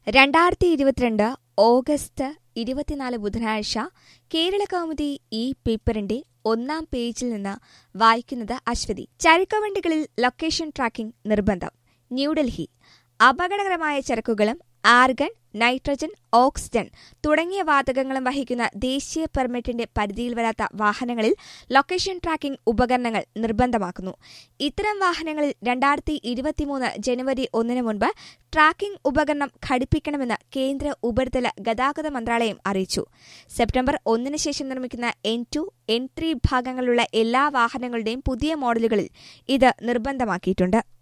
രണ്ടായിരത്തി ഇരുപത്തിരണ്ട് ഓഗസ്റ്റ് ഇരുപത്തിനാല് ബുധനാഴ്ച കേരള കൗമുദി ഈ പേപ്പറിന്റെ ഒന്നാം പേജിൽ നിന്ന് വായിക്കുന്നത് അശ്വതി ചരക്കുവണ്ടികളിൽ ലൊക്കേഷൻ ട്രാക്കിംഗ് നിർബന്ധം ന്യൂഡൽഹി അപകടകരമായ ചരക്കുകളും ആർഗൺ നൈട്രജൻ ഓക്സിജൻ തുടങ്ങിയ വാതകങ്ങളും വഹിക്കുന്ന ദേശീയ പെർമിറ്റിന്റെ പരിധിയിൽ വരാത്ത വാഹനങ്ങളിൽ ലൊക്കേഷൻ ട്രാക്കിംഗ് ഉപകരണങ്ങൾ നിർബന്ധമാക്കുന്നു ഇത്തരം വാഹനങ്ങളിൽ രണ്ടായിരത്തി ഇരുപത്തിമൂന്ന് ജനുവരി ഒന്നിന് മുൻപ് ട്രാക്കിംഗ് ഉപകരണം ഘടിപ്പിക്കണമെന്ന് കേന്ദ്ര ഉപരിതല ഗതാഗത മന്ത്രാലയം അറിയിച്ചു സെപ്റ്റംബർ ഒന്നിന് ശേഷം നിർമ്മിക്കുന്ന എൻ ടു എൻ ത്രീ ഭാഗങ്ങളുള്ള എല്ലാ വാഹനങ്ങളുടെയും പുതിയ മോഡലുകളിൽ ഇത് നിർബന്ധമാക്കിയിട്ടുണ്ട്